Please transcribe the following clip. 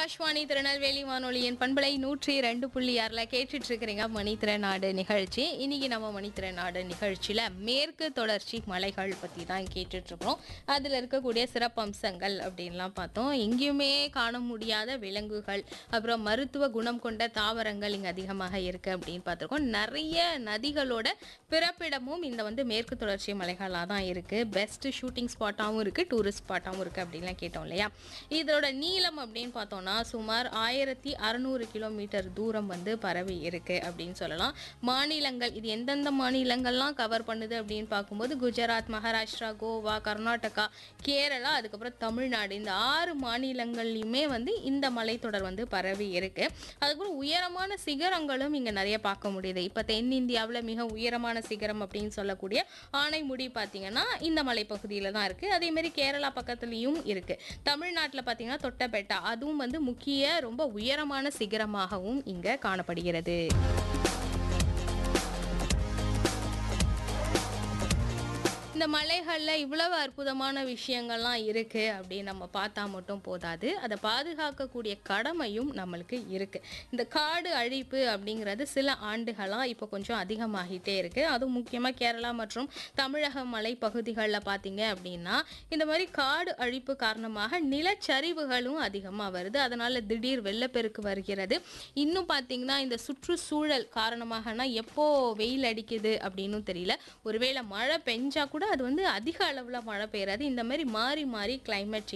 ஆகாஷ்வாணி திருநெல்வேலி வானொலியின் பண்பலை நூற்றி ரெண்டு புள்ளி ஆறுல கேட்டுட்டு இருக்கிறீங்க மணித்திறனாடு நிகழ்ச்சி இன்னைக்கு நம்ம மணித்திறனாடு நிகழ்ச்சியில மேற்கு தொடர்ச்சி மலைகள் பத்தி தான் கேட்டுட்டு இருக்கோம் அதுல இருக்கக்கூடிய சிறப்பம்சங்கள் அப்படின்லாம் பார்த்தோம் எங்கேயுமே காண முடியாத விலங்குகள் அப்புறம் மருத்துவ குணம் கொண்ட தாவரங்கள் இங்க அதிகமாக இருக்கு அப்படின்னு பார்த்துருக்கோம் நிறைய நதிகளோட பிறப்பிடமும் இந்த வந்து மேற்கு தொடர்ச்சி மலைகளாக தான் இருக்கு பெஸ்ட் ஷூட்டிங் ஸ்பாட்டாகவும் இருக்கு டூரிஸ்ட் ஸ்பாட்டாகவும் இருக்கு அப்படின்லாம் கேட்டோம் இல்லையா இதோட நீளம் அப்படின்னு பார்த்தோம்னா சுமார் ஆயிரத்தி அறநூறு கிலோமீட்டர் தூரம் வந்து பரவி இருக்கு அப்படின்னு சொல்லலாம் மாநிலங்கள் இது எந்தெந்த மாநிலங்கள்லாம் கவர் பண்ணுது அப்படின்னு பார்க்கும்போது குஜராத் மகாராஷ்டிரா கோவா கர்நாடகா கேரளா அதுக்கப்புறம் தமிழ்நாடு இந்த ஆறு மாநிலங்கள்லையுமே வந்து இந்த மலைத்தொடர் வந்து பரவி இருக்கு அதுக்கப்புறம் உயரமான சிகரங்களும் இங்க நிறைய பார்க்க முடியுது இப்போ தென்னிந்தியாவில் மிக உயரமான சிகரம் அப்படின்னு சொல்லக்கூடிய ஆனைமுடி பார்த்தீங்கன்னா இந்த மலைப்பகுதியில் தான் இருக்கு அதே மாதிரி கேரளா பக்கத்துலேயும் இருக்கு தமிழ்நாட்டில் பார்த்தீங்கன்னா தொட்டபெட்டா அதுவும் வந்து முக்கிய ரொம்ப உயரமான சிகரமாகவும் இங்க காணப்படுகிறது இந்த மலைகளில் இவ்வளவு அற்புதமான விஷயங்கள்லாம் இருக்கு அப்படின்னு நம்ம பார்த்தா மட்டும் போதாது அதை பாதுகாக்கக்கூடிய கடமையும் நம்மளுக்கு இருக்கு இந்த காடு அழிப்பு அப்படிங்கிறது சில ஆண்டுகளாக இப்போ கொஞ்சம் அதிகமாகிட்டே இருக்கு அதுவும் முக்கியமாக கேரளா மற்றும் தமிழக மலைப்பகுதிகளில் பார்த்தீங்க அப்படின்னா இந்த மாதிரி காடு அழிப்பு காரணமாக நிலச்சரிவுகளும் அதிகமாக வருது அதனால திடீர் வெள்ளப்பெருக்கு வருகிறது இன்னும் பார்த்தீங்கன்னா இந்த சுற்றுச்சூழல் காரணமாகனா எப்போ வெயில் அடிக்குது அப்படின்னும் தெரியல ஒருவேளை மழை பெஞ்சா கூட அது வந்து அதிக அளவில் மழை பெய்யாது இந்த மாதிரி மாறி மாறி climate change